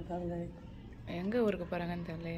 இருக்காங்க எங்கே ஊருக்கு போகிறாங்கன்னு தெரியல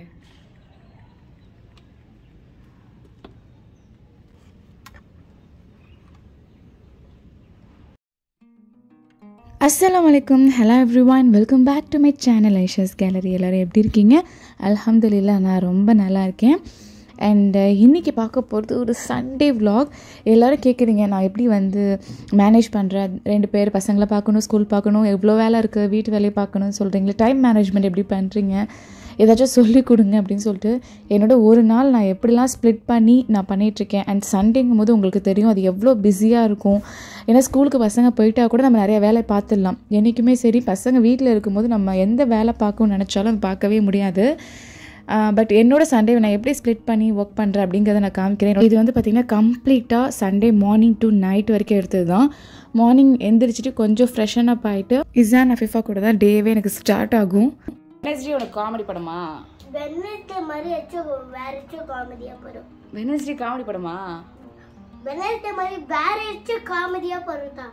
அஸ்ஸலாமு அலைக்கும் hello everyone welcome back to my channel Aisha's gallery எல்லோரும் எப்படி இருக்கீங்க அல்ஹம்துலில்லா நான் ரொம்ப நல்லா இருக்கேன் அண்ட் இன்றைக்கி பார்க்க போகிறது ஒரு சண்டே vlog எல்லோரும் கேட்குறீங்க நான் எப்படி வந்து மேனேஜ் பண்ணுறேன் ரெண்டு பேர் பசங்களை பார்க்கணும் ஸ்கூல் பார்க்கணும் எவ்வளோ வேலை இருக்குது வீட்டு வேலையை பார்க்கணும்னு சொல்கிறீங்களே டைம் மேனேஜ்மெண்ட் எப்படி பண்ணுறீங்க ஏதாச்சும் சொல்லி கொடுங்க அப்படின்னு சொல்லிட்டு என்னோட ஒரு நாள் நான் எப்படிலாம் ஸ்ப்ளிட் பண்ணி நான் பண்ணிகிட்ருக்கேன் அண்ட் சண்டேங்கும் போது உங்களுக்கு தெரியும் அது எவ்வளோ பிஸியாக இருக்கும் ஏன்னா ஸ்கூலுக்கு பசங்க போயிட்டா கூட நம்ம நிறைய வேலை பார்த்துடலாம் என்றைக்குமே சரி பசங்க வீட்டில் இருக்கும்போது நம்ம எந்த வேலை பார்க்கணும்னு நினச்சாலும் அது பார்க்கவே முடியாது பட் என்னோட சண்டே நான் எப்படி ஸ்ப்ளிட் பண்ணி ஒர்க் பண்ணுறேன் அப்படிங்கிறத நான் காமிக்கிறேன் இது வந்து பார்த்திங்கன்னா கம்ப்ளீட்டாக சண்டே மார்னிங் டு நைட் வரைக்கும் எடுத்தது தான் மார்னிங் எந்திரிச்சிட்டு கொஞ்சம் ஃப்ரெஷன் அப் ஆகிட்டு இசான் அஃபிஃபா கூட தான் டேவே எனக்கு ஸ்டார்ட் ஆகும் வெனஸ்டே உனக்கு காமெடி படமா வெனஸ்டே மாதிரி வச்சு வேற வச்சு காமெடியா போடும் வெனஸ்டே காமெடி படமா வெனஸ்டே மாதிரி வேற வச்சு காமெடியா போடுறதா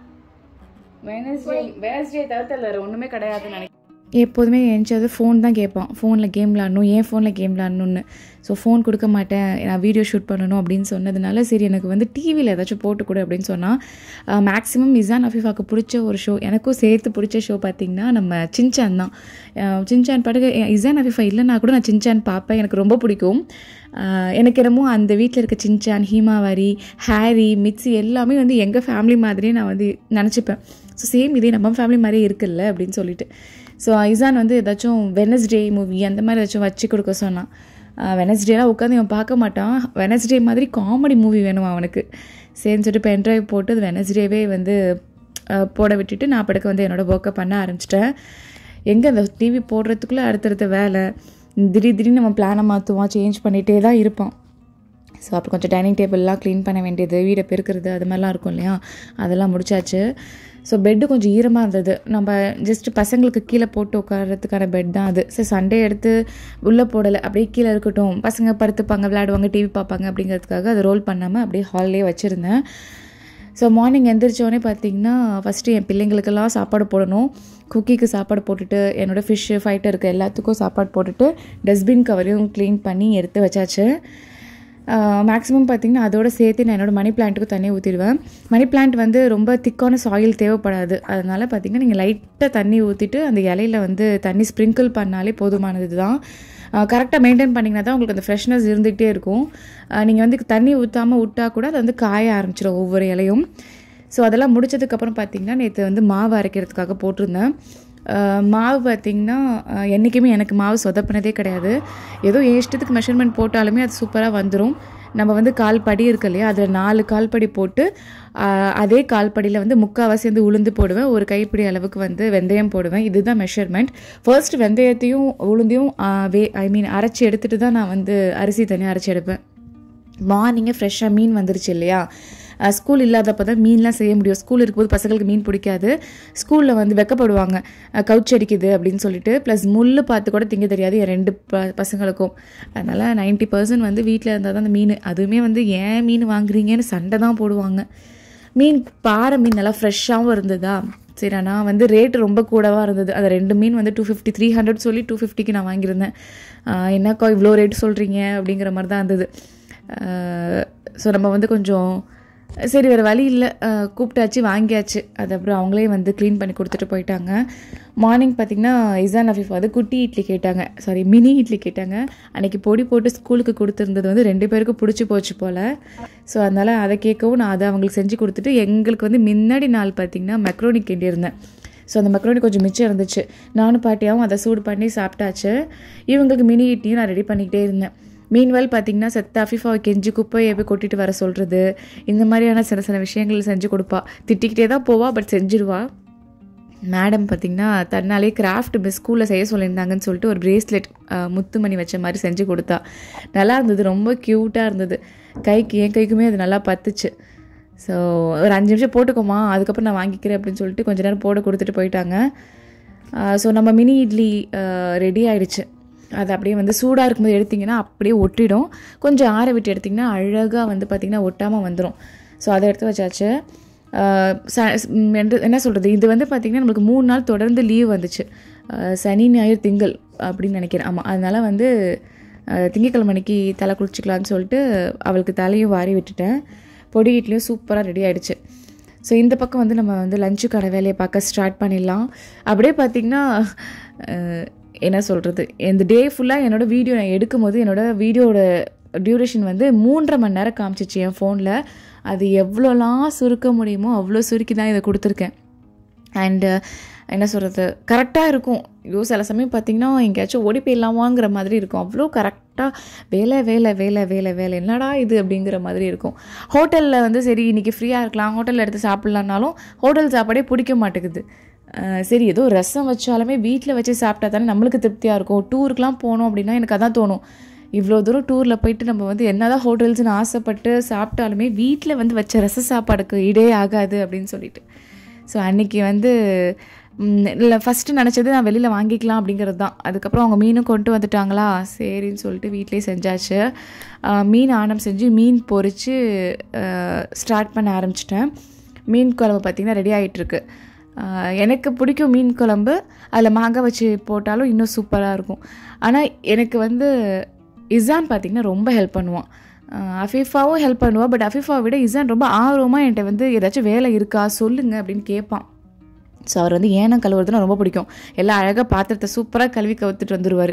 வெனஸ்டே வெனஸ்டே தவிர்த்து வேறு ஒன்றுமே கிடையாதுன்னு நினைக்கிறேன் எப்போதுமே எந்திரிச்சது ஃபோன் தான் கேட்பான் ஃபோனில் கேம் விளாடணும் ஏன் ஃபோனில் கேம் விளாடணும்னு ஸோ ஃபோன் கொடுக்க மாட்டேன் நான் வீடியோ ஷூட் பண்ணணும் அப்படின்னு சொன்னதுனால சரி எனக்கு வந்து டிவியில் ஏதாச்சும் போட்டு கொடு அப்படின்னு சொன்னால் மேக்ஸிமம் இசான் அஃபீஃபாக்கு பிடிச்ச ஒரு ஷோ எனக்கும் சேர்த்து பிடிச்ச ஷோ பார்த்திங்கன்னா நம்ம சின்சான் தான் அஹ் சின்சான் பாட்டுக்கு இசான் அஃபீஃபா இல்லைன்னா கூட நான் சின்சான் பார்ப்பேன் எனக்கு ரொம்ப பிடிக்கும் ஆஹ் எனக்கு என்னமோ அந்த வீட்டில் இருக்க சின்சான் ஹீமாவாரி ஹாரி மிட்ஸி எல்லாமே வந்து எங்கள் ஃபேமிலி மாதிரியே நான் வந்து நினச்சிப்பேன் ஸோ சேம் இதே நம்ம ஃபேமிலி மாதிரியே இருக்குல்ல அப்படின்னு சொல்லிட்டு ஸோ ஐசான் வந்து ஏதாச்சும் வெனஸ்டே மூவி அந்த மாதிரி ஏதாச்சும் வச்சு கொடுக்க சொன்னான் வெனஸ்டேலாம் உட்காந்து இவன் பார்க்க மாட்டான் வெனஸ்டே மாதிரி காமெடி மூவி வேணும் அவனுக்கு சரின்னு சொல்லிட்டு பென்ட்ரைவ் போட்டு அது வெனஸ்டேவே வந்து ஆஹ் போட விட்டுட்டு நான் படுக்க வந்து என்னோடய ஒர்க்கை பண்ண ஆரம்பிச்சிட்டேன் எங்கே அந்த டிவி போடுறதுக்குள்ளே அடுத்தடுத்த வேலை திடீர் திடீர்னு நம்ம பிளானை மாற்றுவான் சேஞ்ச் பண்ணிகிட்டே தான் இருப்பான் ஸோ அப்புறம் கொஞ்சம் டைனிங் டேபிள்லாம் க்ளீன் பண்ண வேண்டியது வீடை பெருக்கிறது அது மாதிரிலாம் இருக்கும் இல்லையா அதெல்லாம் முடிச்சாச்சு ஸோ பெட்டு கொஞ்சம் ஈரமாக இருந்தது நம்ம ஜஸ்ட் பசங்களுக்கு கீழே போட்டு உட்காரத்துக்கான பெட் தான் அது சரி சண்டே எடுத்து உள்ளே போடலை அப்படியே கீழே இருக்கட்டும் பசங்க படுத்துப்பாங்க விளையாடுவாங்க டிவி பார்ப்பாங்க அப்படிங்கிறதுக்காக அதை ரோல் பண்ணாமல் அப்படியே ஹால்லே வச்சுருந்தேன் ஸோ மார்னிங் எந்திரிச்சோடனே பார்த்தீங்கன்னா ஃபஸ்ட்டு என் பிள்ளைங்களுக்கெல்லாம் சாப்பாடு போடணும் குக்கிக்கு சாப்பாடு போட்டுட்டு என்னோடய ஃபிஷ்ஷு ஃபைட்டருக்கு எல்லாத்துக்கும் சாப்பாடு போட்டுட்டு டஸ்ட்பின் கவரையும் க்ளீன் பண்ணி எடுத்து வச்சாச்சு மேக்ஸிமம் பார்த்திங்கன்னா அதோட சேர்த்து நான் என்னோடய மணி பிளான்ட்டுக்கும் தண்ணி ஊற்றிடுவேன் மணி பிளான்ட் வந்து ரொம்ப திக்கான சாயில் தேவைப்படாது அதனால் பார்த்திங்கன்னா நீங்கள் லைட்டாக தண்ணி ஊற்றிட்டு அந்த இலையில வந்து தண்ணி ஸ்ப்ரிங்கிள் பண்ணாலே போதுமானது தான் கரெக்டாக மெயின்டைன் பண்ணிங்கன்னா தான் உங்களுக்கு அந்த ஃப்ரெஷ்னஸ் இருந்துகிட்டே இருக்கும் நீங்கள் வந்து தண்ணி ஊற்றாமல் விட்டால் கூட அது வந்து காய ஆரம்பிச்சிடும் ஒவ்வொரு இலையும் ஸோ அதெல்லாம் முடிச்சதுக்கப்புறம் பார்த்திங்கன்னா நேற்று வந்து மாவு அரைக்கிறதுக்காக போட்டிருந்தேன் அஹ் மாவு பார்த்திங்கன்னா அஹ் என்றைக்குமே எனக்கு மாவு சொதப்பினதே கிடையாது ஏதோ என் இஷ்டத்துக்கு மெஷர்மெண்ட் போட்டாலுமே அது சூப்பராக வந்துடும் நம்ம வந்து கால் படி இருக்கு இல்லையா அதில் நாலு கால் படி போட்டு அஹ் அதே கால் படியில் வந்து முக்கால்வாசி வந்து உளுந்து போடுவேன் ஒரு கைப்பிடி அளவுக்கு வந்து வெந்தயம் போடுவேன் இதுதான் மெஷர்மெண்ட் ஃபர்ஸ்ட் வெந்தயத்தையும் உளுந்தையும் அஹ் வே ஐ மீன் அரைச்சி எடுத்துகிட்டு தான் நான் வந்து அரிசி தனியாக அரைச்சி எடுப்பேன் மார்னிங்கே ஃப்ரெஷ்ஷாக மீன் வந்துருச்சு இல்லையா ஸ்கூல் இல்லாதப்போ தான் மீன்லாம் செய்ய முடியும் ஸ்கூல் இருக்கும்போது பசங்களுக்கு மீன் பிடிக்காது ஸ்கூலில் வந்து வெக்கப்படுவாங்க அஹ் கவுச்சி அடிக்குது அப்படின்னு சொல்லிட்டு ப்ளஸ் முள் பார்த்து கூட திங்க தெரியாது என் ரெண்டு ப பசங்களுக்கும் அதனால் நைன்ட்டி பர்சன்ட் வந்து வீட்டில் இருந்தால் தான் அந்த மீன் அதுவுமே வந்து ஏன் மீன் வாங்குறீங்கன்னு சண்டை தான் போடுவாங்க மீன் பாறை மீன் நல்லா ஃப்ரெஷ்ஷாகவும் இருந்ததா சரி நான் வந்து ரேட் ரொம்ப கூடவாக இருந்தது அது ரெண்டு மீன் வந்து டூ ஃபிஃப்டி த்ரீ ஹண்ட்ரட் சொல்லி டூ ஃபிஃப்டிக்கு நான் வாங்கியிருந்தேன் ஆஹ் என்னக்கா இவ்வளோ ரேட் சொல்கிறீங்க அப்படிங்கிற மாதிரி தான் இருந்தது ஸோ நம்ம வந்து கொஞ்சம் சரி வேறு வழி இல்லை கூப்பிட்டாச்சு வாங்கியாச்சு அது அப்புறம் அவங்களே வந்து க்ளீன் பண்ணி கொடுத்துட்டு போயிட்டாங்க மார்னிங் பார்த்திங்கன்னா இசான் அஃபீஃப் வந்து குட்டி இட்லி கேட்டாங்க சாரி மினி இட்லி கேட்டாங்க அன்றைக்கி பொடி போட்டு ஸ்கூலுக்கு கொடுத்துருந்தது வந்து ரெண்டு பேருக்கும் பிடிச்சி போச்சு போல் ஸோ அதனால் அதை கேட்கவும் நான் அதை அவங்களுக்கு செஞ்சு கொடுத்துட்டு எங்களுக்கு வந்து முன்னாடி நாள் பார்த்திங்கன்னா மெக்ரோனி கிண்டியிருந்தேன் ஸோ அந்த மெக்ரோனி கொஞ்சம் மிச்சம் இருந்துச்சு நானும் பாட்டியாவும் அதை சூடு பண்ணி சாப்பிட்டாச்சு இவங்களுக்கு மினி இட்லியும் நான் ரெடி பண்ணிக்கிட்டே இருந்தேன் மீன்வெல் பார்த்தீங்கன்னா செத்த அஃபிஃபாவை கெஞ்சி குப்பையை போய் கொட்டிட்டு வர சொல்கிறது இந்த மாதிரியான சில சில விஷயங்கள் செஞ்சு கொடுப்பா திட்டிக்கிட்டே தான் போவா பட் செஞ்சிருவா மேடம் பார்த்திங்கன்னா தன்னாலே கிராஃப்ட் மிஸ் ஸ்கூலில் செய்ய சொல்லியிருந்தாங்கன்னு சொல்லிட்டு ஒரு பிரேஸ்லெட் முத்துமணி வச்ச மாதிரி செஞ்சு கொடுத்தா நல்லா இருந்தது ரொம்ப க்யூட்டாக இருந்தது கைக்கு என் கைக்குமே அது நல்லா பத்துச்சு ஸோ ஒரு அஞ்சு நிமிஷம் போட்டுக்கோமா அதுக்கப்புறம் நான் வாங்கிக்கிறேன் அப்படின்னு சொல்லிட்டு கொஞ்ச நேரம் போட கொடுத்துட்டு போயிட்டாங்க ஸோ நம்ம மினி இட்லி ரெடி ஆயிடுச்சு அது அப்படியே வந்து சூடாக இருக்கும்போது எடுத்திங்கன்னா அப்படியே ஒட்டிடும் கொஞ்சம் ஆற விட்டு எடுத்திங்கன்னா அழகாக வந்து பார்த்திங்கன்னா ஒட்டாமல் வந்துடும் ஸோ அதை எடுத்து வச்சாச்சு ஆஹ் ச- ம், என்று- என்ன சொல்கிறது இது வந்து பார்த்திங்கன்னா நம்மளுக்கு மூணு நாள் தொடர்ந்து லீவ் வந்துச்சு அஹ், சனி ஞாயிறு திங்கள் அப்படின்னு நினைக்கிறேன் ஆமாம் அதனால் வந்து அஹ், திங்கட்கிழமை அன்னைக்கு தலை குளிச்சிக்கலான்னு சொல்லிட்டு அவளுக்கு தலையும் வாரி விட்டுட்டேன் பொடி இட்லியும் சூப்பராக ரெடி ஆயிடுச்சு ஸோ இந்த பக்கம் வந்து நம்ம வந்து லஞ்சுக்கான வேலையை பார்க்க ஸ்டார்ட் பண்ணிடலாம் அப்படியே பார்த்திங்கன்னா அஹ், என்ன சொல்கிறது இந்த டே ஃபுல்லாக என்னோடய வீடியோ நான் எடுக்கும்போது என்னோடய வீடியோட டியூரேஷன் வந்து மூன்றரை மணி நேரம் காமிச்சிச்சு என் ஃபோனில் அது எவ்வளோலாம் சுருக்க முடியுமோ அவ்வளோ சுருக்கி தான் இதை கொடுத்துருக்கேன் அண்டு என்ன சொல்கிறது கரெக்டாக இருக்கும் ஐயோ சில சமயம் பார்த்தீங்கன்னா எங்கேயாச்சும் ஓடி போயிடலாமாங்கிற மாதிரி இருக்கும் அவ்வளோ கரெக்டாக வேலை வேலை வேலை வேலை வேலை என்னடா இது அப்படிங்கிற மாதிரி இருக்கும் ஹோட்டலில் வந்து சரி இன்றைக்கி ஃப்ரீயாக இருக்கலாம் ஹோட்டலில் எடுத்து சாப்பிட்லான்னாலும் ஹோட்டல் சாப்பாடே பிடிக்க மாட்டேங்குது அஹ் சரி ஏதோ ரசம் வச்சாலுமே வீட்டில் வச்சு சாப்பிட்டா தானே நம்மளுக்கு திருப்தியாக இருக்கும் டூருக்குலாம் போனோம் அப்படின்னா எனக்கு அதான் தோணும் இவ்வளோ தூரம் டூரில் போயிட்டு நம்ம வந்து என்னதான் ஹோட்டல்ஸ்னு ஆசைப்பட்டு சாப்பிட்டாலுமே வீட்டில் வந்து வச்ச ரச சாப்பாடுக்கு இடே ஆகாது அப்படின்னு சொல்லிட்டு ஸோ அன்னைக்கு வந்து இல்லை ஃபஸ்ட்டு நினச்சது நான் வெளியில் வாங்கிக்கலாம் அப்படிங்கிறது தான் அதுக்கப்புறம் அவங்க மீனும் கொண்டு வந்துட்டாங்களா சரின்னு சொல்லிட்டு வீட்டிலே செஞ்சாச்சு ஆஹ் மீன் ஆனம் செஞ்சு மீன் பொரித்து ஸ்டார்ட் பண்ண ஆரம்பிச்சிட்டேன் மீன் குழம்பு பார்த்திங்கன்னா ரெடி ஆகிட்டுருக்கு எனக்கு பிடிக்கும் மீன் குழம்பு அதில் மாங்காய் வச்சு போட்டாலும் இன்னும் சூப்பராக இருக்கும் ஆனால் எனக்கு வந்து இசான் பார்த்திங்கன்னா ரொம்ப ஹெல்ப் பண்ணுவான் ஆஹ் அஃபீஃபாவும் ஹெல்ப் பண்ணுவான் பட் அஃபீஃபாவை விட இசான் ரொம்ப ஆர்வமாக என்கிட்ட வந்து ஏதாச்சும் வேலை இருக்கா சொல்லுங்க அப்படின்னு கேட்பான் ஸோ அவர் வந்து ஏனம் கழுவுறதுனா ரொம்ப பிடிக்கும் எல்லாம் அழகாக பாத்திரத்தை சூப்பராக கழுவி கவுத்துட்டு வந்துடுவார்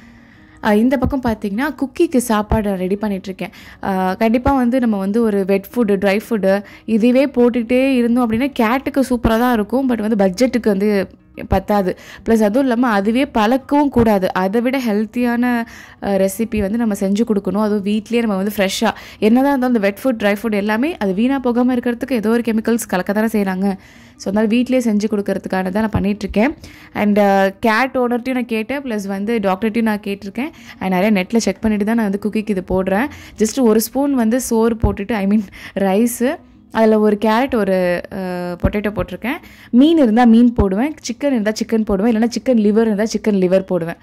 இந்த பக்கம் பார்த்தீங்கன்னா குக்கிக்கு சாப்பாடு ரெடி பண்ணிகிட்ருக்கேன் கண்டிப்பாக வந்து நம்ம வந்து ஒரு வெட் ஃபுட்டு ட்ரை ஃபுட்டு இதுவே போட்டுக்கிட்டே இருந்தோம் அப்படின்னா கேட்டுக்கு சூப்பராக தான் இருக்கும் பட் வந்து பட்ஜெட்டுக்கு வந்து பத்தாது ப்ளஸ் அதுவும் இல்லாமல் அதுவே பழக்கவும் கூடாது அதை விட ஹெல்த்தியான ரெசிபி வந்து நம்ம செஞ்சு கொடுக்கணும் அதுவும் வீட்லேயே நம்ம வந்து ஃப்ரெஷ்ஷாக என்னதான் இருந்தாலும் இந்த வெட் ஃபுட் ட்ரை ஃபுட் எல்லாமே அது வீணாக போகாமல் இருக்கிறதுக்கு ஏதோ ஒரு கெமிக்கல்ஸ் கலக்க தானே செய்கிறாங்க ஸோ அதனால் வீட்லேயே செஞ்சு கொடுக்கறதுக்கான தான் நான் பண்ணிகிட்ருக்கேன் அண்ட் கேட் ஓனர்ட்டையும் நான் கேட்டேன் ப்ளஸ் வந்து டாக்டர்ட்டையும் நான் கேட்டிருக்கேன் அண்ட் நிறைய நெட்டில் செக் பண்ணிட்டு தான் நான் வந்து குக்கிக்கு இது போடுறேன் ஜஸ்ட் ஒரு ஸ்பூன் வந்து சோறு போட்டுட்டு ஐ மீன் ரைஸு அதில் ஒரு கேரட் ஒரு பொட்டேட்டோ போட்டிருக்கேன் மீன் இருந்தால் மீன் போடுவேன் சிக்கன் இருந்தால் சிக்கன் போடுவேன் இல்லைனா சிக்கன் லிவர் இருந்தால் சிக்கன் லிவர் போடுவேன்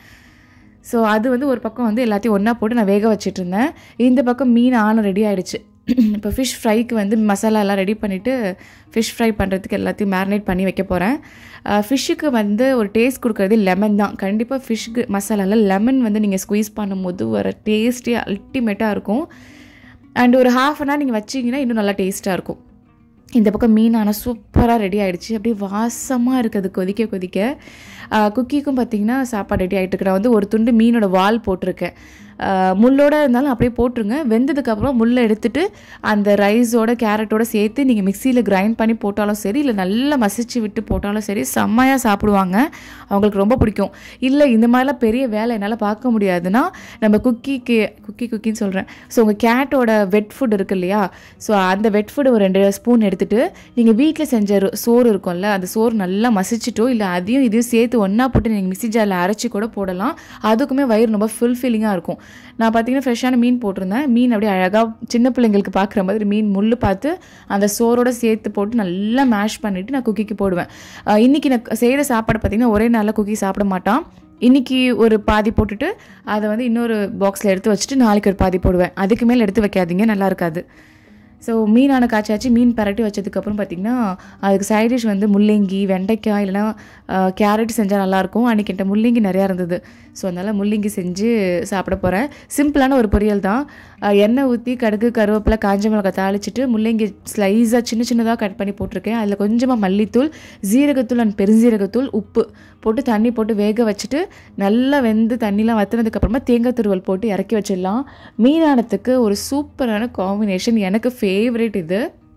ஸோ அது வந்து ஒரு பக்கம் வந்து எல்லாத்தையும் ஒன்றா போட்டு நான் வேக வச்சுட்டு இருந்தேன் இந்த பக்கம் மீன் ஆனும் ரெடி ஆயிடுச்சு இப்போ ஃபிஷ் ஃப்ரைக்கு வந்து மசாலா எல்லாம் ரெடி பண்ணிவிட்டு ஃபிஷ் ஃப்ரை பண்ணுறதுக்கு எல்லாத்தையும் மேரினேட் பண்ணி வைக்க போகிறேன் ஃபிஷ்ஷுக்கு வந்து ஒரு டேஸ்ட் கொடுக்குறது லெமன் தான் கண்டிப்பாக ஃபிஷ்க்கு மசாலாவில் லெமன் வந்து நீங்கள் ஸ்குவீஸ் பண்ணும்போது வர டேஸ்ட்டே அல்டிமேட்டாக இருக்கும் அண்ட் ஒரு ஹாஃப் அன் ஹவர் நீங்கள் வச்சிங்கன்னா இன்னும் நல்லா டேஸ்ட்டாக இருக்கும் இந்த பக்கம் மீன் ஆனால் சூப்பராக ரெடி ஆகிடுச்சு அப்படியே வாசமாக இருக்குது கொதிக்க கொதிக்க குக்கிக்கும் பார்த்தீங்கன்னா சாப்பாடு ரெடி ஆகிட்டு நான் வந்து ஒரு துண்டு மீனோட வால் போட்டிருக்கேன் முள்ளோட இருந்தாலும் அப்படியே போட்டுருங்க வெந்ததுக்கப்புறம் முள்ளை எடுத்துட்டு அந்த ரைஸோட கேரட்டோட சேர்த்து நீங்கள் மிக்சியில் கிரைண்ட் பண்ணி போட்டாலும் சரி இல்லை நல்லா மசிச்சு விட்டு போட்டாலும் சரி செம்மையாக சாப்பிடுவாங்க அவங்களுக்கு ரொம்ப பிடிக்கும் இல்லை இந்த மாதிரிலாம் பெரிய வேலை என்னால் பார்க்க முடியாதுன்னா நம்ம குக்கிக்கு குக்கி குக்கின்னு சொல்கிறேன் ஸோ உங்கள் கேட்டோட வெட் ஃபுட் இருக்கு இல்லையா ஸோ அந்த வெட் ஃபுட் ஒரு ரெண்டு ஸ்பூன் எடுத்துகிட்டு நீங்கள் வீட்டில் செஞ்ச ரொ- சோறு இருக்கும்ல அந்த சோறு நல்லா மசிச்சிட்டோ இல்லை அதையும் இதையும் சேர்த்து ஒன்றா போட்டு நீங்கள் மிக்ஸி ஜாரில் அரைச்சி கூட போடலாம் அதுக்குமே வயிறு ரொம்ப ஃபுல்ஃபில்லிங்காக இருக்கும் நான் பார்த்தீங்கன்னா ஃப்ரெஷ்ஷான மீன் போட்டிருந்தேன் மீன் அப்படியே அழகாக சின்ன பிள்ளைங்களுக்கு பார்க்குற மாதிரி மீன் முள் பார்த்து அந்த சோறோட சேர்த்து போட்டு நல்லா மேஷ் பண்ணிவிட்டு நான் குக்கிக்கு போடுவேன் அஹ் இன்னைக்கு நான் செய்கிற சாப்பாடு பார்த்தீங்கன்னா ஒரே நாளில் குக்கி சாப்பிட மாட்டான் இன்னைக்கு ஒரு பாதி போட்டுட்டு அதை வந்து இன்னொரு பாக்ஸில் எடுத்து வச்சுட்டு நாளைக்கு ஒரு பாதி போடுவேன் அதுக்கு மேலே எடுத்து வைக்காதீங்க நல்லா இருக்காது ஸோ மீனான காய்ச்சாச்சு மீன் பரட்டி வச்சதுக்கப்புறம் பார்த்திங்கன்னா அதுக்கு சைட் டிஷ் வந்து முள்ளங்கி வெண்டைக்காய் இல்லைனா கேரட் செஞ்சால் நல்லாயிருக்கும் அன்றைக்கி என்கிட்ட முள்ளங்கி நிறையா இருந்தது ஸோ அதனால் முள்ளங்கி செஞ்சு சாப்பிட போகிறேன் சிம்பிளான ஒரு பொரியல் தான் அஹ், எண்ணெய் ஊற்றி கடுகு கருவேப்பிலை காஞ்ச மிளகாய் தாளிச்சிட்டு முள்ளங்கி ஸ்லைஸாக சின்ன சின்னதாக கட் பண்ணி போட்டிருக்கேன் அதில் கொஞ்சமாக மல்லித்தூள் ஜீரகத்தூள் அண்ட் பெருஞ்சீரகத்தூள் உப்பு போட்டு தண்ணி போட்டு வேக வச்சுட்டு நல்லா வெந்து தண்ணிலாம் வத்துனதுக்கப்புறமா தேங்காய் துருவல் போட்டு இறக்கி வச்சிடலாம் மீனானத்துக்கு ஒரு சூப்பரான காம்பினேஷன் எனக்கு ஃபேவரட் இது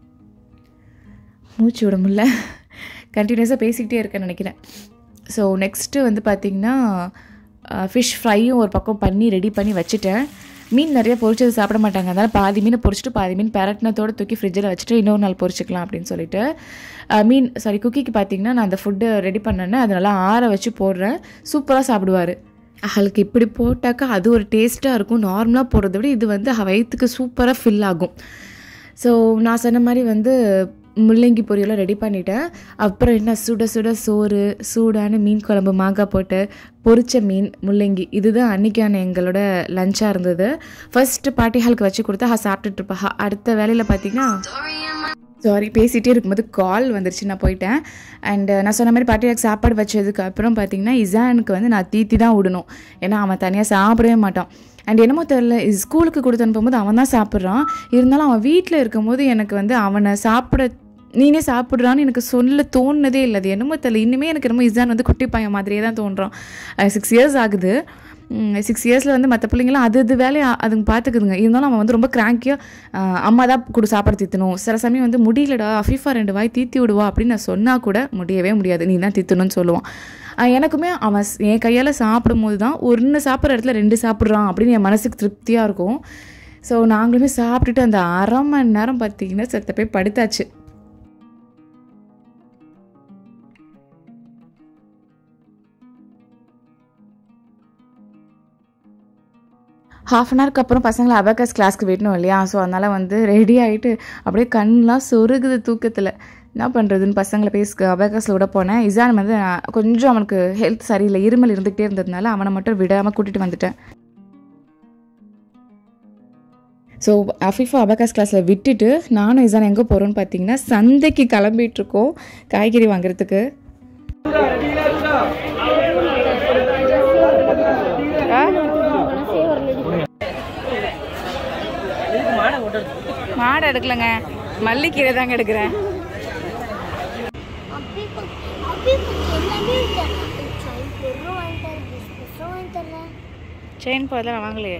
மூச்சு விட முடியல கண்டினியூஸாக பேசிக்கிட்டே இருக்கேன்னு நினைக்கிறேன் ஸோ நெக்ஸ்ட்டு வந்து பார்த்திங்கன்னா ஃபிஷ் ஃப்ரையும் ஒரு பக்கம் பண்ணி ரெடி பண்ணி வச்சுட்டேன் மீன் நிறைய பொரிச்சது சாப்பிட மாட்டாங்க அதனால் பாதி மீனை பொரிச்சிட்டு பாதி மீன் பெரட்டினத்தோட தூக்கி ஃப்ரிட்ஜில் வச்சுட்டு இன்னொரு நாள் பொரிச்சிக்கலாம் அப்படின்னு சொல்லிட்டு அஹ், மீன் சாரி குக்கிக்கு பார்த்தீங்கன்னா நான் அந்த ஃபுட்டு ரெடி பண்ணேன்னு அதை நல்லா ஆற வச்சு போடுறேன் சூப்பராக சாப்பிடுவார் அவளுக்கு இப்படி போட்டாக்கா அது ஒரு டேஸ்ட்டாக இருக்கும் நார்மலாக போடுறத விட இது வந்து அவ வயிற்றுக்கு சூப்பராக ஃபில் ஆகும் ஸோ நான் சொன்ன மாதிரி வந்து முள்ளங்கி பொரியெல்லாம் ரெடி பண்ணிட்டேன் அப்புறம் என்ன சுட சுட சோறு சூடான மீன் குழம்பு மாங்காய் போட்டு பொரிச்ச மீன் முள்ளங்கி இதுதான் அன்றைக்கான எங்களோட லஞ்சாக இருந்தது ஃபர்ஸ்ட் பாட்டி ஹாலுக்கு வச்சு கொடுத்தா ஹா சாப்பிட்டுட்டு இருப்பா ஹா, அடுத்த வேலையில் பார்த்தீங்கன்னா சாரி பேசிகிட்டே இருக்கும்போது கால் வந்துருச்சு நான் போயிட்டேன் அண்ட் நான் சொன்ன மாதிரி பாட்டியாக்கு சாப்பாடு வச்சதுக்கு அப்புறம் பார்த்தீங்கன்னா இசானுக்கு வந்து நான் தீத்தி தான் விடணும் ஏன்னா அவன் தனியாக சாப்பிடவே மாட்டான் அண்ட் என்னமோ தெரில ஸ்கூலுக்கு கொடுத்து அனுப்பும்போது அவன் தான் சாப்பிட்றான் இருந்தாலும் அவன் வீட்டில் இருக்கும்போது எனக்கு வந்து அவனை சாப்பிட நீனே சாப்பிட்றான்னு எனக்கு சொல்ல தோணுனதே இல்லை அது என்னமோ தெரியல இன்னுமே எனக்கு என்னமோ இசான் வந்து குட்டி பையன் மாதிரியே தான் தோன்றான் சிக்ஸ் இயர்ஸ் ஆகுது சிக்ஸ் இயர்ஸில் வந்து மற்ற பிள்ளைங்களாம் அது அது வேலையை அதுங்க பார்த்துக்குதுங்க இருந்தாலும் அவன் வந்து ரொம்ப கிராங்கியாக அம்மா தான் கொடு சாப்பாடு தீத்தணும் சில சமயம் வந்து முடியலடா அஃபீஃபா ரெண்டு வாய் தீத்தி விடுவா அப்படின்னு நான் சொன்னால் கூட முடியவே முடியாது நீ தான் தீத்தணும்னு சொல்லுவான் ஆஹ் எனக்குமே அவன் ஸ்- என் கையால் சாப்பிடும் போது தான் ஒன்று சாப்பிட்ற இடத்துல ரெண்டு சாப்பிட்றான் அப்படின்னு என் மனசுக்கு திருப்தியாக இருக்கும் ஸோ நாங்களுமே சாப்பிட்டுட்டு அந்த அரை மணி நேரம் பார்த்தீங்கன்னா செத்த போய் படுத்தாச்சு ஹாஃப் அன் ஹவருக்கு அப்புறம் பசங்களை அபேக்கஸ் கிளாஸ்க்கு விடணும் இல்லையா ஸோ அதனால் வந்து ரெடி ஆகிட்டு அப்படியே கண்ணெலாம் சொருகுது தூக்கத்தில் என்ன பண்ணுறதுன்னு பசங்களை போய் அபேக்கஸில் விட போனேன் இசான் வந்து நான் கொஞ்சம் அவனுக்கு ஹெல்த் சரியில்லை இருமல் இருந்துகிட்டே இருந்ததுனால அவனை மட்டும் விடாமல் கூட்டிகிட்டு வந்துட்டேன் ஸோ அஃபிஃபா அபகாஸ் கிளாஸில் விட்டுட்டு நானும் இசான் எங்கே போகிறோன்னு பார்த்தீங்கன்னா சந்தைக்கு கிளம்பிட்டு இருக்கோம் காய்கறி வாங்குறதுக்கு மாடை எடுக்கலங்க மல்லிக்கீரை தாங்க எடுக்கிறேன் அப்படி ப- அப்படி ப- எல்லாமே இருக்கு. செயின் பொருளும் வாங்கிட்டாரு பிஸ்கட்ஸும் வாங்கிட்டாரு செயின் போதெல்லாம் வாங்கலையே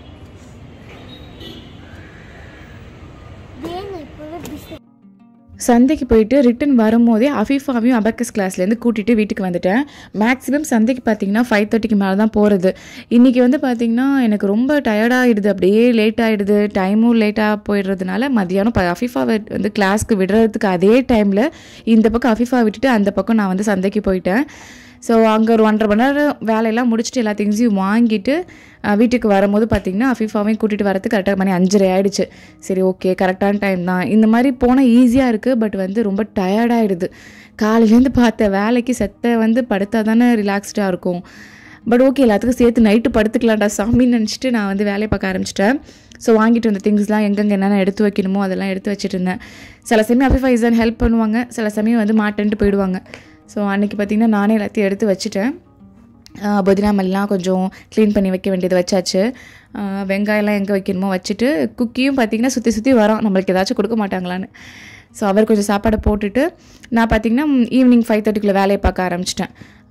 தேங்க இப்போவே பிஸ்கட் சந்தைக்கு போயிட்டு ரிட்டன் வரும்போதே அஃபீஃபாவையும் அபக்கஸ் கிளாஸ்லேருந்து கூட்டிகிட்டு வீட்டுக்கு வந்துட்டேன் மேக்ஸிமம் சந்தைக்கு பார்த்தீங்கன்னா ஃபைவ் தேர்ட்டிக்கு மேலே தான் போகிறது இன்றைக்கி வந்து பார்த்தீங்கன்னா எனக்கு ரொம்ப டயர்டாகிடுது அப்படியே லேட் ஆகிடுது டைமும் லேட்டாக போயிடுறதுனால மதியானம் இப்போ அஃபீஃபாவை வந்து கிளாஸ்க்கு விடுறதுக்கு அதே டைமில் இந்த பக்கம் அஃபீஃபா விட்டுட்டு அந்த பக்கம் நான் வந்து சந்தைக்கு போயிட்டேன் ஸோ அங்கே ஒரு ஒன்றரை மணி நேரம் வேலையெல்லாம் முடிச்சுட்டு எல்லா திங்ஸையும் வாங்கிட்டு அஹ், வீட்டுக்கு வரும்போது பார்த்தீங்கன்னா அஃபீஃபாவையும் கூட்டிகிட்டு வரதுக்கு கரெக்டாக மணி அஞ்சரை ஆயிடுச்சு சரி ஓகே கரெக்டான டைம் தான் இந்த மாதிரி போனால் ஈஸியாக இருக்குது பட் வந்து ரொம்ப டயர்டாயிடுது காலையிலேருந்து பார்த்த வேலைக்கு செத்த வந்து படுத்தா தானே ரிலாக்ஸ்டாக இருக்கும் பட் ஓகே எல்லாத்துக்கும் சேர்த்து நைட்டு படுத்துக்கலாம்டா சாமின்னு நினச்சிட்டு நான் வந்து வேலையை பார்க்க ஆரம்பிச்சிட்டேன் ஸோ வாங்கிட்டு வந்த திங்ஸ்லாம் எங்கெங்கே என்னென்ன எடுத்து வைக்கணுமோ அதெல்லாம் எடுத்து வச்சுட்டு இருந்தேன் சில சமயம் அஃபிஃபா இசான் ஹெல்ப் பண்ணுவாங்க சில சமயம் வந்து மாட்டேன்ட்டு போயிடுவாங்க ஸோ அன்றைக்கி பார்த்திங்கன்னா நானே எல்லாத்தையும் எடுத்து வச்சுட்டேன் ஆஹ் புதினா மல்லாம் கொஞ்சம் க்ளீன் பண்ணி வைக்க வேண்டியது வச்சாச்சு ஆஹ் வெங்காயம்லாம் எங்கே வைக்கணுமோ வச்சுட்டு குக்கியும் பார்த்திங்கன்னா சுற்றி சுற்றி வரோம் நம்மளுக்கு ஏதாச்சும் கொடுக்க மாட்டாங்களான்னு ஸோ அவர் கொஞ்சம் சாப்பாடை போட்டுட்டு நான் பார்த்திங்கன்னா ஈவினிங் ஃபைவ் தேர்ட்டிக்குள்ளே வேலையை பார்க்க ஆரம்பிச்சிட்டேன்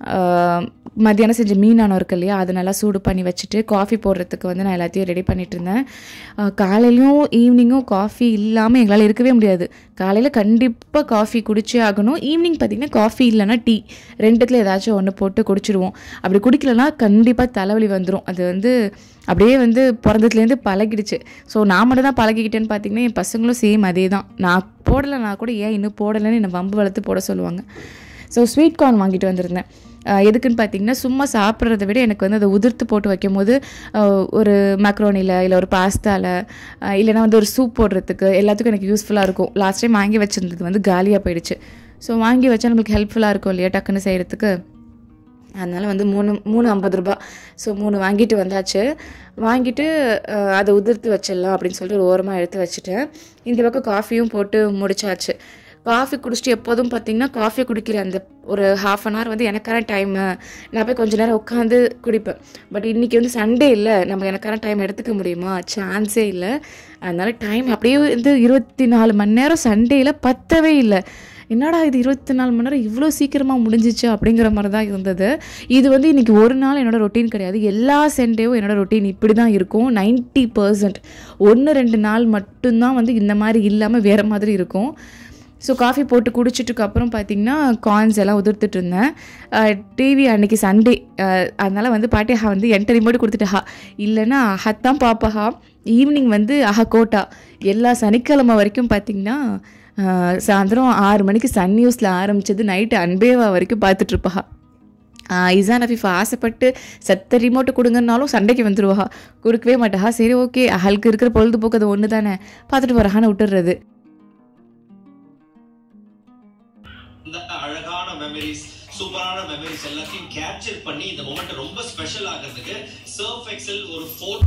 மத்தியானம் செஞ்ச மீனானம் இருக்கு இல்லையா அதை நல்லா சூடு பண்ணி வச்சுட்டு காஃபி போடுறதுக்கு வந்து நான் எல்லாத்தையும் ரெடி பண்ணிட்டு இருந்தேன் ஆஹ் காலையிலையும் ஈவினிங்கும் காஃபி இல்லாமல் எங்களால் இருக்கவே முடியாது காலையில் கண்டிப்பாக காஃபி குடிச்சே ஆகணும் ஈவினிங் பார்த்திங்கன்னா காஃபி இல்லைன்னா டீ ரெண்டுத்தில் ஏதாச்சும் ஒன்று போட்டு குடிச்சிடுவோம் அப்படி குடிக்கலனா கண்டிப்பாக தலைவலி வந்துடும் அது வந்து அப்படியே வந்து பிறந்ததுலேருந்து பழகிடுச்சு ஸோ நான் மட்டும் தான் பழகிக்கிட்டேன்னு பார்த்தீங்கன்னா என் பசங்களும் சேம் அதே தான் நான் போடலைன்னா கூட ஏன் இன்னும் போடலைன்னு என்னை வம்பு வளர்த்து போட சொல்லுவாங்க ஸோ ஸ்வீட் கார்ன் வாங்கிட்டு வந்திருந்தேன் அஹ் எதுக்குன்னு பார்த்தீங்கன்னா சும்மா சாப்பிட்றத விட எனக்கு வந்து அதை உதிர்த்து போட்டு வைக்கும் போது அஹ் ஒரு மேக்ரோனியில் இல்லை ஒரு பாஸ்தாவில் இல்லைனா வந்து ஒரு சூப் போடுறதுக்கு எல்லாத்துக்கும் எனக்கு யூஸ்ஃபுல்லாக இருக்கும் லாஸ்ட் டைம் வாங்கி வச்சிருந்தது வந்து காலியாக போயிடுச்சு ஸோ வாங்கி வச்சா நம்மளுக்கு ஹெல்ப்ஃபுல்லாக இருக்கும் இல்லையா டக்குன்னு செய்கிறதுக்கு அதனால் வந்து மூணு மூணு ஐம்பது ரூபா ஸோ மூணு வாங்கிட்டு வந்தாச்சு வாங்கிட்டு அஹ், அதை உதிர்த்து வச்சிடலாம் அப்படின்னு சொல்லிட்டு ஒரு ஓரமாக எடுத்து வச்சுட்டேன் இந்த பக்கம் காஃபியும் போட்டு முடிச்சாச்சு காஃபி குடிச்சிட்டு எப்போதும் பார்த்தீங்கன்னா காஃபி குடிக்கிற அந்த ஒரு ஹாஃப் அன் ஹவர் வந்து எனக்கான டைமு நான் போய் கொஞ்ச நேரம் உட்காந்து குடிப்பேன் பட் இன்றைக்கி வந்து சண்டே இல்லை நம்ம எனக்கான டைம் எடுத்துக்க முடியுமா சான்ஸே இல்லை அதனால் டைம் அப்படியே வந்து இருபத்தி நாலு மணி நேரம் சண்டேயில் பத்தவே இல்லை என்னடா இது இருபத்தி நாலு மணி நேரம் இவ்வளோ சீக்கிரமாக முடிஞ்சிச்சு அப்படிங்கிற மாதிரி தான் இருந்தது இது வந்து இன்றைக்கி ஒரு நாள் என்னோட ரொட்டீன் கிடையாது எல்லா சண்டேவும் என்னோட ரொட்டீன் இப்படி தான் இருக்கும் 90% பர்சன்ட் ஒன்று ரெண்டு நாள் மட்டும்தான் வந்து இந்த மாதிரி இல்லாமல் வேறு மாதிரி இருக்கும் ஸோ காஃபி போட்டு குடிச்சிட்டுக்கு அப்புறம் பார்த்தீங்கன்னா காயின்ஸ் எல்லாம் உதிர்த்துட்டு இருந்தேன் டிவி அன்னைக்கு சண்டே அதனால் வந்து பாட்டி ஹா வந்து என்கிட்ட ரிமோட் கொடுத்துட்டு ஹா இல்லைன்னா அஹத்தான் பாப்பா ஹா ஈவினிங் வந்து அஹா கோட்டா எல்லா சனிக்கிழமை வரைக்கும் பார்த்தீங்கன்னா அஹ், சாயந்தரம் ஆறு மணிக்கு சன் நியூஸில் ஆரம்பிச்சது நைட்டு அன்பேவா வரைக்கும் பார்த்துட்ருப்பா இசான் அஃபீஃபா ஆசைப்பட்டு செத்த ரிமோட்டு கொடுங்கன்னாலும் சண்டைக்கு வந்துருவா கொடுக்கவே மாட்டா சரி ஓகே அவளுக்கு இருக்கிற பொழுதுபோக்கு அது ஒன்று தானே பார்த்துட்டு வரஹான்னு விட்டுறது மெமரிஸ் சூப்பரான மெமரிஸ் எல்லாத்தையும் கேப்சர் பண்ணி இந்த மொமெண்ட் ரொம்ப ஸ்பெஷல் ஆகிறதுக்கு சர்ஃப் எக்ஸல் ஒரு ஃபோர்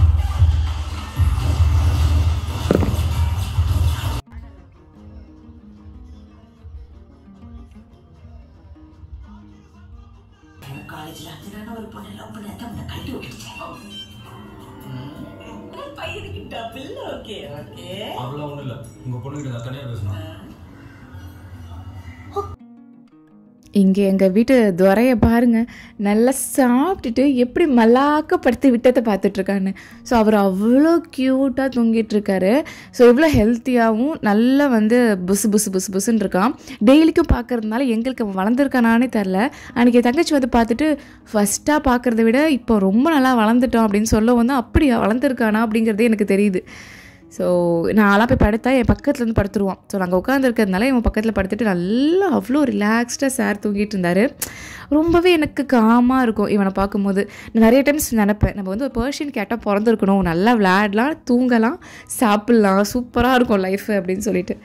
காலேஜ்ல அஞ்சு ஒரு பொண்ணு லவ் பண்ணி அதை உன்னை கழட்டி விட்டுட்டேன் பையனுக்கு டபுள் ஓகே ஓகே அவ்வளோ ஒன்றும் இல்லை உங்கள் பொண்ணுகிட்ட நான் தனியாக பேசணும் இங்கே எங்கள் வீட்டு துறையை பாருங்க நல்லா சாப்பிட்டுட்டு எப்படி மல்லாக்கப்படுத்தி விட்டத்தை பார்த்துட்ருக்கான்னு ஸோ அவர் அவ்வளோ க்யூட்டாக தூங்கிட்டு இருக்காரு ஸோ இவ்வளோ ஹெல்த்தியாகவும் நல்லா வந்து புசு புசு புசு புசுன்னு இருக்கான் டெய்லிக்கும் பார்க்கறதுனால எங்களுக்கு அவன் வளர்ந்துருக்கானானே தெரில அன்றைக்கி என் தங்கச்சி வந்து பார்த்துட்டு ஃபஸ்ட்டாக பார்க்குறத விட இப்போ ரொம்ப நல்லா வளர்ந்துட்டோம் அப்படின்னு சொல்ல வந்து அப்படியா வளர்ந்துருக்கானா அப்படிங்கிறதே எனக்கு தெரியுது ஸோ நான்லாம் போய் படுத்தா என் பக்கத்தில் வந்து படுத்துருவான் ஸோ நாங்கள் உட்காந்துருக்கிறதுனால இவன் பக்கத்தில் படுத்துட்டு நல்லா அவ்வளோ ரிலாக்ஸ்டாக சார் தூங்கிட்டு இருந்தார் ரொம்பவே எனக்கு காமாக இருக்கும் இவனை பார்க்கும்போது நான் நிறைய டைம்ஸ் நினப்பேன் நம்ம வந்து ஒரு பர்ஷியன் கேட்டால் பிறந்திருக்கணும் நல்லா விளையாடலாம் தூங்கலாம் சாப்பிட்லாம் சூப்பராக இருக்கும் லைஃப் அப்படின்னு சொல்லிட்டு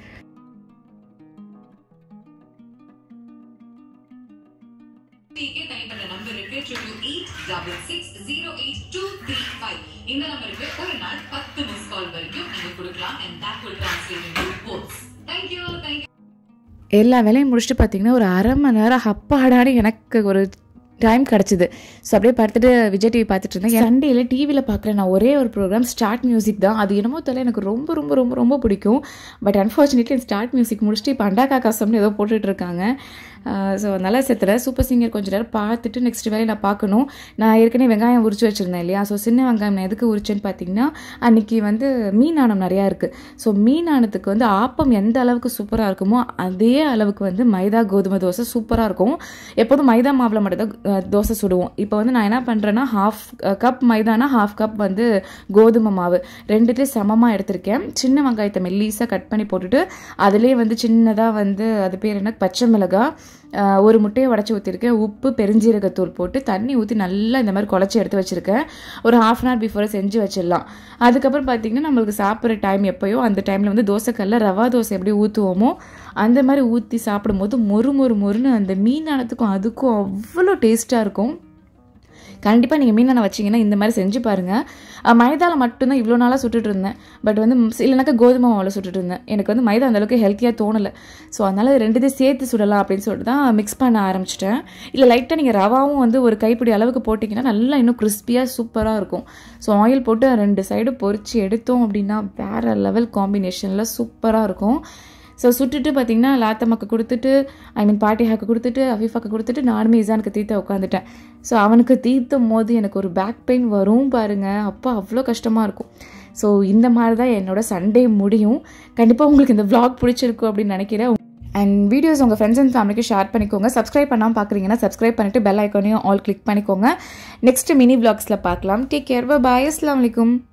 பிக்கு தனிப்பட்ட நம்பர் இருக்கு triple eight double six zero eight two three five இந்த நம்பருக்கு ஒரு நாள் பத்து மிஸ் கால் வரைக்கும் நீங்க கொடுக்கலாம் and that will translate into votes thank you thank you எல்லா வேலையும் முடிச்சுட்டு பார்த்தீங்கன்னா ஒரு அரை மணி நேரம் அப்பாடான்னு எனக்கு ஒரு டைம் கிடச்சிது ஸோ அப்படியே பார்த்துட்டு விஜய் டிவி பார்த்துட்டு இருந்தேன் சண்டேல டிவியில் பார்க்குற நான் ஒரே ஒரு ப்ரோக்ராம் ஸ்டார்ட் மியூசிக் தான் அது என்னமோ தெரியல எனக்கு ரொம்ப ரொம்ப ரொம்ப ரொம்ப பிடிக்கும் பட் அன்ஃபார்ச்சுனேட்லி ஸ்டார்ட் மியூசிக் முடிச்சுட்டு இப்போ அண்டா காக்காசம்னு ஏதோ போட்டுட்டு இருக்காங்க ஸோ அதனால் செத்துற சூப்பர் சிங்கர் கொஞ்ச நேரம் பார்த்துட்டு நெக்ஸ்ட் வேலையை நான் பார்க்கணும் நான் ஏற்கனவே வெங்காயம் உரிச்சு வச்சுருந்தேன் இல்லையா ஸோ சின்ன வெங்காயம் நான் எதுக்கு உரிச்சேன்னு பார்த்தீங்கன்னா அன்றைக்கி வந்து மீனானம் நிறையா இருக்குது ஸோ மீனானத்துக்கு வந்து ஆப்பம் எந்த அளவுக்கு சூப்பராக இருக்குமோ அதே அளவுக்கு வந்து மைதா கோதுமை தோசை சூப்பராக இருக்கும் எப்போதும் மைதா மாவில் மட்டும் தான் அஹ், தோசை சுடுவோம் இப்போ வந்து நான் என்ன பண்ணுறேன்னா ஹாஃப் கப் மைதானா ஹாஃப் கப் வந்து கோதுமை மாவு ரெண்டுத்தையும் சமமாக எடுத்திருக்கேன் சின்ன வெங்காயத்தை மெல்லீஸாக கட் பண்ணி போட்டுட்டு அதுலேயே வந்து சின்னதாக வந்து அது பேர் என்ன பச்சை மிளகாய் ஆஹ், ஒரு முட்டையை உடச்சி ஊற்றிருக்கேன் உப்பு பெருஞ்சீரகத்தூள் போட்டு தண்ணி ஊற்றி நல்லா இந்த மாதிரி குழச்சி எடுத்து வச்சுருக்கேன் ஒரு ஹாஃப் அன் ஹவர் பிஃபோர் செஞ்சு வச்சிடலாம் அதுக்கப்புறம் பார்த்தீங்கன்னா நம்மளுக்கு சாப்பிட்ற டைம் எப்போயோ அந்த டைமில் வந்து தோசைக்கல்ல ரவா தோசை எப்படி ஊற்றுவோமோ அந்த மாதிரி ஊற்றி சாப்பிடும்போது மொறு மொறு மொறுன்னு அந்த மீனானத்துக்கும் அதுக்கும் அவ்வளோ டேஸ்ட்டாக இருக்கும் கண்டிப்பாக நீங்கள் மீனான வச்சிங்கன்னா இந்த மாதிரி செஞ்சு பாருங்கள் மைதாவில் மட்டும்தான் இவ்வளோ நாளாக சுட்டுட்டு இருந்தேன் பட் வந்து ம், இல்லைனாக்கா கோதுமை மாவில் சுட்டுட்டு இருந்தேன் எனக்கு வந்து மைதா அந்தளவுக்கு ஹெல்த்தியாக தோணலை ஸோ அதனால் ரெண்டுத்தையும் சேர்த்து சுடலாம் அப்படின்னு சொல்லிட்டு தான் மிக்ஸ் பண்ண ஆரம்பிச்சிட்டேன் இல்லை லைட்டாக நீங்கள் ரவாவும் வந்து ஒரு கைப்பிடி அளவுக்கு போட்டிங்கன்னா நல்லா இன்னும் கிறிஸ்பியாக சூப்பராக இருக்கும் ஸோ ஆயில் போட்டு ரெண்டு சைடு பொரிச்சு எடுத்தோம் அப்படின்னா வேறு லெவல் காம்பினேஷனில் சூப்பராக இருக்கும் ஸோ சுட்டுட்டு பார்த்தீங்கன்னா லாத்தம்மாக்கு கொடுத்துட்டு ஐ மீன் பாட்டிஹாக்கு கொடுத்துட்டு அஃபீஃபாக்கு கொடுத்துட்டு நானுமே இசானுக்கு தீர்த்த உட்காந்துட்டேன் ஸோ அவனுக்கு தீர்த்தும் போது எனக்கு ஒரு பேக் பெயின் வரும் பாருங்க அப்போ அவ்வளோ கஷ்டமாக இருக்கும் ஸோ இந்த மாதிரி தான் என்னோட சண்டே முடியும் கண்டிப்பாக உங்களுக்கு இந்த vlog பிடிச்சிருக்கும் அப்படின்னு நினைக்கிறேன் அண்ட் வீடியோஸ் உங்கள் ஃப்ரெண்ட்ஸ் அண்ட் ஃபேமிலிக்கு ஷேர் பண்ணிக்கோங்க சப்ஸ்கிரைப் பண்ணாமல் பார்க்குறீங்கன்னா சப்ஸ்கிரைப் பண்ணிவிட்டு பெல் ஐக்கானையும் ஆல் கிளிக் பண்ணிக்கோங்க நெக்ஸ்ட் மினி vlogsல பார்க்கலாம் டேக் கேர் பாய் அஸ்லாம் வலைக்கும்